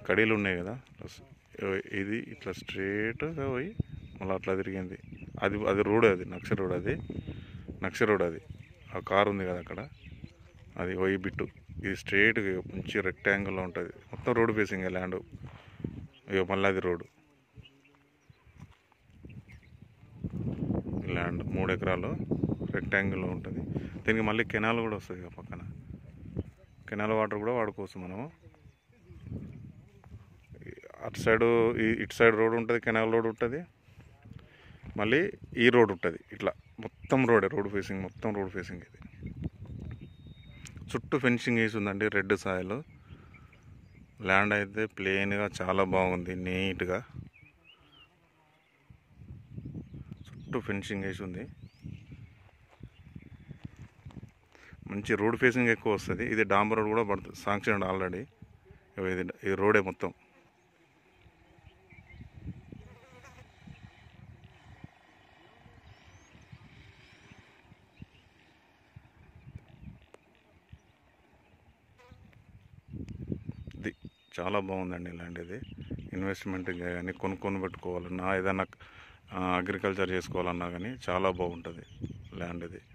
కడీలు ఉన్నాయి కదా ఇది ఇట్లా స్ట్రేట్గా పోయి మళ్ళీ అట్లా తిరిగింది అది అది రోడ్ అది నక్ష రోడ్ అది నక్ష రోడ్ అది ఆ కారు ఉంది కదా అక్కడ అది పోయి బిట్టు ఇది స్ట్రేట్ మంచి రెక్టాంగిల్లో ఉంటుంది మొత్తం రోడ్ ఫేసింగ్ ల్యాండ్ ఇక మళ్ళీ అది రోడ్డు ల్యాండ్ మూడు ఎకరాలు రెక్టాంగిల్లో ఉంటుంది దీనికి మళ్ళీ కెనాల్ కూడా వస్తుంది ఇక పక్కన కెనాల్ వాటర్ కూడా వాడుకోవచ్చు మనము అటు సైడు ఈ- ఇటు సైడ్ రోడ్ ఉంటుంది కెనాల్ రోడ్ ఉంటుంది మళ్ళీ ఈ రోడ్ ఉంటుంది ఇట్లా మొత్తం రోడే రోడ్ ఫేసింగ్ మొత్తం రోడ్ ఫేసింగ్ ఇది చుట్టూ ఫెన్సింగ్ వేసి ఉందండి రెడ్ సాయిల్ ల్యాండ్ అయితే ప్లెయిన్గా చాలా బాగుంది నీట్గా చుట్టూ ఫెన్సింగ్ వేసి ఉంది మంచి రోడ్ ఫేసింగ్ ఎక్కువ వస్తుంది ఇది డాంబర్ రోడ్ కూడా పడుతుంది శాంక్షన్ ఆల్రెడీ ఇది ఇది రోడే మొత్తం ఇది చాలా బాగుందండి ల్యాండ్ ఇది ఇన్వెస్ట్మెంట్ కానీ కొనుక్కొని పెట్టుకోవాలన్నా ఏదైనా అగ్రికల్చర్ చేసుకోవాలన్నా కానీ చాలా బాగుంటుంది ల్యాండ్ ఇది